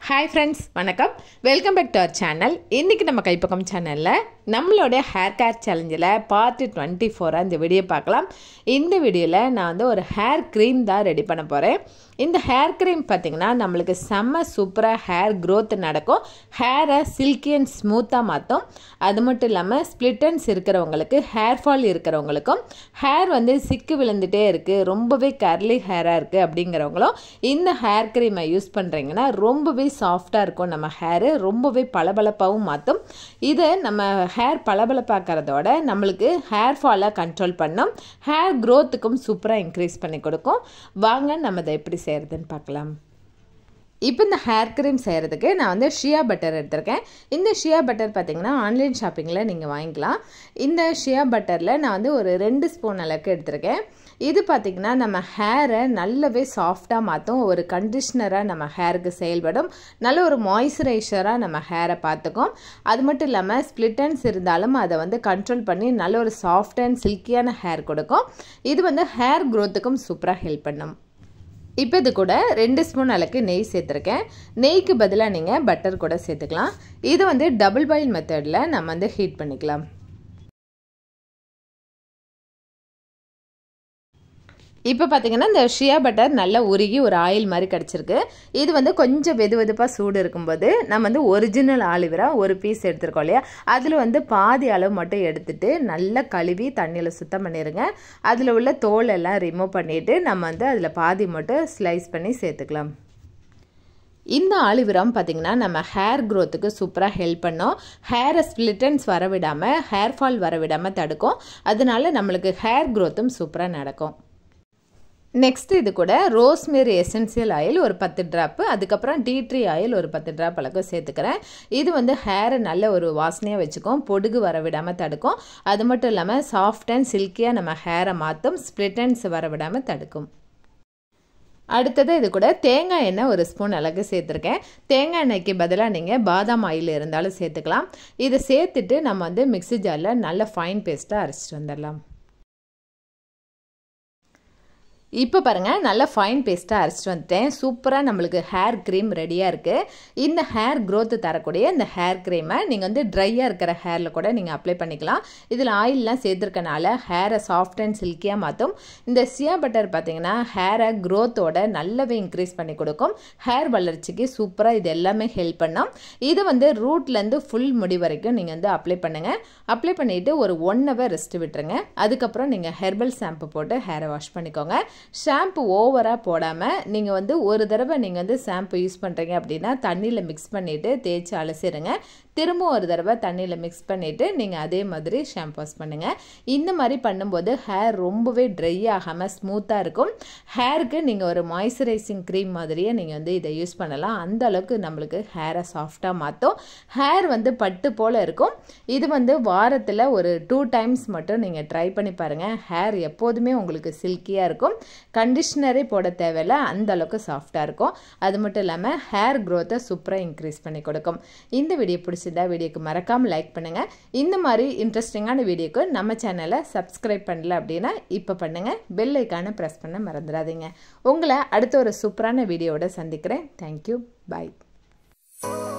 hi friends வணக்கம் welcome back to our channel இன்றைக்கி நம்ம கைப்பக்கம் சேனலில் நம்மளோட ஹேர் கேர் சேலஞ்சில் பார்ட் டுவெண்ட்டி ஃபோராக இந்த வீடியோ பார்க்கலாம் இந்த வீடியோவில் நான் வந்து ஒரு ஹேர் க்ரீம் தான் ரெடி பண்ண போகிறேன் இந்த ஹேர் க்ரீம் பார்த்திங்கன்னா நம்மளுக்கு செம்ம சூப்பராக ஹேர் க்ரோத் நடக்கும் ஹேரை சில்கி அண்ட் ஸ்மூத்தாக மாற்றும் அது மட்டும் இல்லாமல் ஸ்ப்ளிட்டன்ஸ் இருக்கிறவங்களுக்கு ஹேர் ஃபால் இருக்கிறவங்களுக்கும் ஹேர் வந்து சிக்கு விழுந்துட்டே இருக்குது ரொம்பவே கர்லி ஹேராக இருக்குது அப்படிங்கிறவங்களும் இந்த ஹேர் க்ரீமை யூஸ் பண்ணுறீங்கன்னா ரொம்பவே சாஃப்டாக இருக்கும் நம்ம ஹேரு ரொம்பவே பளபளப்பாகவும் மாற்றும் இது நம்ம ஹேர் பளபளப்பாக்கிறதோட நம்மளுக்கு ஹேர் ஃபாலை கண்ட்ரோல் பண்ணும் ஹேர் க்ரோத்துக்கும் சூப்பராக இன்க்ரீஸ் பண்ணி கொடுக்கும் வாங்க நம்ம இதை எப்படி செய்கிறதுன்னு பார்க்கலாம் இப்போ இந்த ஹேர் க்ரீம் செய்கிறதுக்கு நான் வந்து ஷியா பட்டர் எடுத்திருக்கேன் இந்த ஷியா பட்டர் பார்த்திங்கன்னா ஆன்லைன் ஷாப்பிங்கில் நீங்கள் வாங்கிக்கலாம் இந்த ஷியா பட்டரில் நான் வந்து ஒரு ரெண்டு ஸ்பூன் அளவுக்கு எடுத்திருக்கேன் இது பார்த்திங்கன்னா நம்ம ஹேரை நல்லாவே சாஃப்டாக மாற்றும் ஒரு கண்டிஷ்னராக நம்ம ஹேருக்கு செயல்படும் நல்ல ஒரு மாய்ஸ்சரைசராக நம்ம ஹேரை பார்த்துக்கும் அது மட்டும் இல்லாமல் ஸ்ப்ளிட்டன்ஸ் இருந்தாலும் அதை வந்து கண்ட்ரோல் பண்ணி நல்ல ஒரு சாஃப்ட் அண்ட் சில்கியான ஹேர் கொடுக்கும் இது வந்து ஹேர் க்ரோத்துக்கும் சூப்பராக ஹெல்ப் பண்ணும் இப்போ இது கூட ரெண்டு ஸ்பூன் அளவுக்கு நெய் சேர்த்துருக்கேன் நெய்க்கு பதிலாக நீங்கள் பட்டர் கூட சேர்த்துக்கலாம் இது வந்து டபுள் பாயில் மெத்தடில் நம்ம வந்து ஹீட் பண்ணிக்கலாம் இப்போ பார்த்தீங்கன்னா இந்த ஷியா பட்டர் நல்லா உருகி ஒரு ஆயில் மாதிரி கிடச்சிருக்கு இது வந்து கொஞ்சம் வெது வெதுப்பாக சூடு இருக்கும்போது நம்ம வந்து ஒரிஜினல் ஆலிவரா ஒரு பீஸ் எடுத்துருக்கோம் இல்லையா அதில் வந்து பாதி அளவு மட்டும் எடுத்துட்டு நல்லா கழுவி தண்ணியில் சுத்தம் பண்ணிடுங்க அதில் உள்ள தோல் எல்லாம் ரிமூவ் பண்ணிவிட்டு நம்ம வந்து அதில் பாதி மட்டும் ஸ்லைஸ் பண்ணி சேர்த்துக்கலாம் இந்த ஆலிவிரம் பார்த்திங்கன்னா நம்ம ஹேர் க்ரோத்துக்கு சூப்பராக ஹெல்ப் பண்ணோம் ஹேரை ஸ்ப்ளிட்டன்ஸ் வர விடாமல் ஹேர் ஃபால் வர விடாமல் தடுக்கும் அதனால நம்மளுக்கு ஹேர் க்ரோத்தும் சூப்பராக நடக்கும் நெக்ஸ்ட் இது கூட ரோஸ்மேரி எசென்சியல் ஆயில் ஒரு பத்து ட்ராப்பு அதுக்கப்புறம் டீ ட்ரீ ஆயில் ஒரு பத்து ட்ராப் அளவுக்கு சேர்த்துக்கிறேன் இது வந்து ஹேரை நல்ல ஒரு வாசனையாக வச்சுக்கும் பொடுகு வர விடாமல் தடுக்கும் அது மட்டும் இல்லாமல் சாஃப்ட் அண்ட் சில்கியாக நம்ம ஹேரை மாற்றும் ஸ்ப்ளிட்டன்ஸ் வர விடாமல் தடுக்கும் அடுத்தது இது கூட தேங்காய் எண்ணெய் ஒரு ஸ்பூன் அளவுக்கு சேர்த்துருக்கேன் தேங்காய் எண்ணெய்க்கு பதிலாக நீங்கள் பாதாம் ஆயில் இருந்தாலும் சேர்த்துக்கலாம் இதை சேர்த்துட்டு நம்ம வந்து மிக்சி ஜாரில் நல்ல ஃபைன் பேஸ்ட்டாக அரைச்சிட்டு வந்துடலாம் இப்போ பாருங்கள் நல்லா ஃபைன் பேஸ்ட்டாக அரைச்சிட்டு வந்துட்டேன் சூப்பராக நம்மளுக்கு ஹேர் க்ரீம் ரெடியாக இருக்குது இந்த ஹேர் க்ரோத்து தரக்கூடிய இந்த ஹேர் க்ரீமை நீங்கள் வந்து ட்ரையாக இருக்கிற ஹேரில் கூட நீங்கள் அப்ளை பண்ணிக்கலாம் இதில் ஆயிலெலாம் சேர்த்துருக்கனால ஹேரை சாஃப்ட் அண்ட் சில்கியாக மாற்றும் இந்த சியா பட்டர் பார்த்திங்கன்னா ஹேரை க்ரோத்தோட நல்லாவே இன்க்ரீஸ் பண்ணி கொடுக்கும் ஹேர் வளர்ச்சிக்கு சூப்பராக இது எல்லாமே ஹெல்ப் பண்ணும் இது வந்து ரூட்லேருந்து ஃபுல் முடி வரைக்கும் நீங்கள் வந்து அப்ளை பண்ணுங்கள் அப்ளை பண்ணிவிட்டு ஒரு ஒன் ஹவர் ரெஸ்ட் விட்டுருங்க அதுக்கப்புறம் நீங்கள் ஹெர்பல் ஷாம்பு போட்டு ஹேரை வாஷ் பண்ணிக்கோங்க ஷாம்பு ஓவராக போடாமல் நீங்கள் வந்து ஒரு தடவை நீங்கள் வந்து ஷாம்பு யூஸ் பண்ணுறீங்க அப்படின்னா தண்ணியில் மிக்ஸ் பண்ணிவிட்டு தேய்ச்சி அலசிடுங்க திரும்ப ஒரு தடவை தண்ணியில் மிக்ஸ் பண்ணிவிட்டு நீங்கள் அதே மாதிரி ஷாம்பு வாஷ் பண்ணுங்கள் இந்த மாதிரி பண்ணும்போது ஹேர் ரொம்பவே ட்ரை ஆகாமல் ஸ்மூத்தாக இருக்கும் ஹேருக்கு நீங்கள் ஒரு மாய்ஸ்சரைசிங் க்ரீம் மாதிரியே நீங்கள் வந்து இதை யூஸ் பண்ணலாம் அந்த அளவுக்கு நம்மளுக்கு ஹேரை சாஃப்டாக மாற்றும் ஹேர் வந்து பட்டு போல் இருக்கும் இது வந்து வாரத்தில் ஒரு டூ டைம்ஸ் மட்டும் நீங்கள் ட்ரை பண்ணி பாருங்கள் ஹேர் எப்போதுமே உங்களுக்கு சில்கியாக இருக்கும் கண்டிஷ்னரே போட தேவையில்ல அந்த அளவுக்கு சாஃப்டாக இருக்கும் அது மட்டும் இல்லாமல் ஹேர் க்ரோத்தை சூப்பராக இன்க்ரீஸ் பண்ணி கொடுக்கும் இந்த வீடியோ பிடிச்சிருந்தா வீடியோக்கு மறக்காமல் லைக் பண்ணுங்கள் இந்த மாதிரி இன்ட்ரெஸ்டிங்கான வீடியோக்கு நம்ம சேனலை சப்ஸ்கிரைப் பண்ணல அப்படின்னா இப்போ பண்ணுங்கள் பெல் ஐக்கானை ப்ரெஸ் பண்ண மறந்துடாதீங்க உங்களை அடுத்த ஒரு சூப்பரான வீடியோவோட சந்திக்கிறேன் தேங்க்யூ பாய்